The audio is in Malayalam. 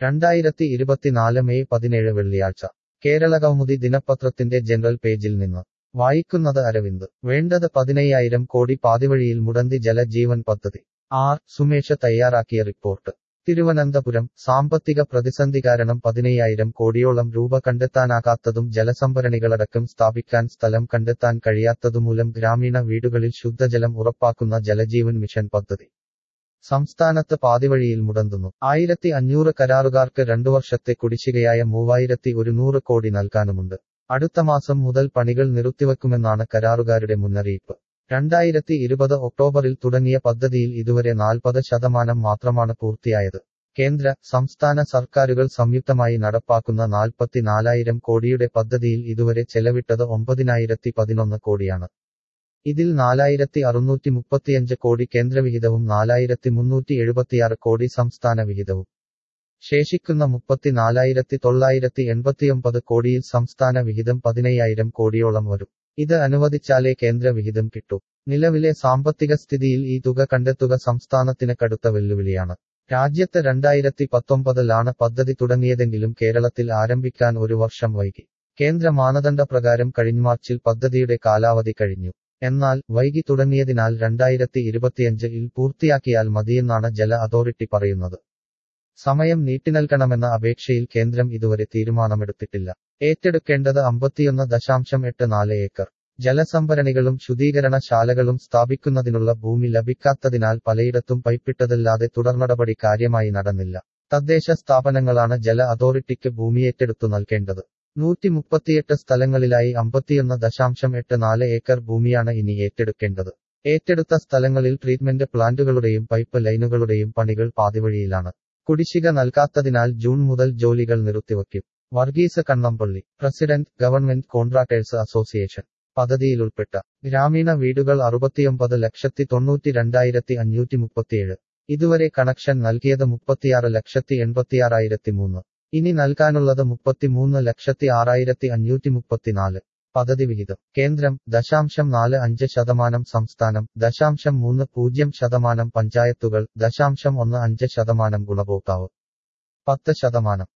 രണ്ടായിരത്തി ഇരുപത്തിനാല് മെയ് പതിനേഴ് വെള്ളിയാഴ്ച കേരള കൗമുദി ദിനപത്രത്തിന്റെ ജനറൽ പേജിൽ നിന്ന് വായിക്കുന്നത് അരവിന്ദ് വേണ്ടത് പതിനയ്യായിരം കോടി പാതിവഴിയിൽ മുടന്തി ജലജീവൻ പദ്ധതി ആർ സുമേഷ് തയ്യാറാക്കിയ റിപ്പോർട്ട് തിരുവനന്തപുരം സാമ്പത്തിക പ്രതിസന്ധി കാരണം പതിനയ്യായിരം കോടിയോളം രൂപ കണ്ടെത്താനാകാത്തതും ജലസംഭരണികളടക്കം സ്ഥാപിക്കാൻ സ്ഥലം കണ്ടെത്താൻ കഴിയാത്തതുമൂലം ഗ്രാമീണ വീടുകളിൽ ശുദ്ധജലം ഉറപ്പാക്കുന്ന ജലജീവൻ മിഷൻ പദ്ധതി സംസ്ഥാനത്ത് പാതിവഴിയിൽ മുടന്തുന്നു ആയിരത്തി അഞ്ഞൂറ് കരാറുകാർക്ക് രണ്ടു വർഷത്തെ കുടിശ്ശികയായ മൂവായിരത്തി ഒരുന്നൂറ് കോടി നൽകാനുമുണ്ട് അടുത്ത മാസം മുതൽ പണികൾ നിർത്തിവെക്കുമെന്നാണ് കരാറുകാരുടെ മുന്നറിയിപ്പ് രണ്ടായിരത്തി ഇരുപത് ഒക്ടോബറിൽ തുടങ്ങിയ പദ്ധതിയിൽ ഇതുവരെ നാൽപ്പത് ശതമാനം മാത്രമാണ് പൂർത്തിയായത് കേന്ദ്ര സംസ്ഥാന സർക്കാരുകൾ സംയുക്തമായി നടപ്പാക്കുന്ന നാൽപ്പത്തിനാലായിരം കോടിയുടെ പദ്ധതിയിൽ ഇതുവരെ ചെലവിട്ടത് ഒമ്പതിനായിരത്തി പതിനൊന്ന് കോടിയാണ് ഇതിൽ നാലായിരത്തി അറുന്നൂറ്റി മുപ്പത്തിയഞ്ച് കോടി കേന്ദ്രവിഹിതവും നാലായിരത്തി മുന്നൂറ്റി എഴുപത്തിയാറ് കോടി സംസ്ഥാന വിഹിതവും ശേഷിക്കുന്ന മുപ്പത്തിനാലായിരത്തി തൊള്ളായിരത്തി എൺപത്തിയൊമ്പത് കോടിയിൽ സംസ്ഥാന വിഹിതം പതിനയ്യായിരം കോടിയോളം വരും ഇത് അനുവദിച്ചാലേ കേന്ദ്ര വിഹിതം കിട്ടൂ നിലവിലെ സാമ്പത്തിക സ്ഥിതിയിൽ ഈ തുക കണ്ടെത്തുക സംസ്ഥാനത്തിന് കടുത്ത വെല്ലുവിളിയാണ് രാജ്യത്ത് രണ്ടായിരത്തി പത്തൊമ്പതിലാണ് പദ്ധതി തുടങ്ങിയതെങ്കിലും കേരളത്തിൽ ആരംഭിക്കാൻ ഒരു വർഷം വൈകി കേന്ദ്ര മാനദണ്ഡ പ്രകാരം കഴിഞ്ഞ മാർച്ചിൽ പദ്ധതിയുടെ കാലാവധി കഴിഞ്ഞു എന്നാൽ വൈകി തുടങ്ങിയതിനാൽ രണ്ടായിരത്തി ഇരുപത്തിയഞ്ചിൽ പൂർത്തിയാക്കിയാൽ മതിയെന്നാണ് ജല അതോറിറ്റി പറയുന്നത് സമയം നീട്ടിനൽകണമെന്ന അപേക്ഷയിൽ കേന്ദ്രം ഇതുവരെ തീരുമാനമെടുത്തിട്ടില്ല ഏറ്റെടുക്കേണ്ടത് അമ്പത്തിയൊന്ന് ദശാംശം എട്ട് നാല് ഏക്കർ ജലസംഭരണികളും ശുദ്ധീകരണ ശാലകളും സ്ഥാപിക്കുന്നതിനുള്ള ഭൂമി ലഭിക്കാത്തതിനാൽ പലയിടത്തും പൈപ്പിട്ടതല്ലാതെ തുടർനടപടി കാര്യമായി നടന്നില്ല തദ്ദേശ സ്ഥാപനങ്ങളാണ് ജല അതോറിറ്റിക്ക് ഭൂമി ഏറ്റെടുത്തു നൽകേണ്ടത് നൂറ്റി മുപ്പത്തിയെട്ട് സ്ഥലങ്ങളിലായി അമ്പത്തിയൊന്ന് ദശാംശം എട്ട് നാല് ഏക്കർ ഭൂമിയാണ് ഇനി ഏറ്റെടുക്കേണ്ടത് ഏറ്റെടുത്ത സ്ഥലങ്ങളിൽ ട്രീറ്റ്മെന്റ് പ്ലാന്റുകളുടെയും പൈപ്പ് ലൈനുകളുടെയും പണികൾ പാതിവഴിയിലാണ് കുടിശ്ശിക നൽകാത്തതിനാൽ ജൂൺ മുതൽ ജോലികൾ നിർത്തിവയ്ക്കും Varghese Kannampally president government contractors association പദ്ധതിയിലുൾപ്പെട്ട ഗ്രാമീണ വീടുകൾ അറുപത്തിയൊമ്പത് ലക്ഷത്തി തൊണ്ണൂറ്റി രണ്ടായിരത്തി അഞ്ഞൂറ്റി മുപ്പത്തിയേഴ് ഇതുവരെ കണക്ഷൻ നൽകിയത് മുപ്പത്തിയാറ് ലക്ഷത്തി എൺപത്തിയാറായിരത്തി മൂന്ന് ഇനി നൽകാനുള്ളത് മുപ്പത്തിമൂന്ന് ലക്ഷത്തി ആറായിരത്തി അഞ്ഞൂറ്റി മുപ്പത്തിനാല് പദ്ധതി വിഹിതം കേന്ദ്രം ദശാംശം നാല് അഞ്ച് ശതമാനം സംസ്ഥാനം ദശാംശം മൂന്ന് പൂജ്യം ശതമാനം പഞ്ചായത്തുകൾ ദശാംശം ഒന്ന് അഞ്ച് ശതമാനം ഗുണഭോക്താവ് പത്ത് ശതമാനം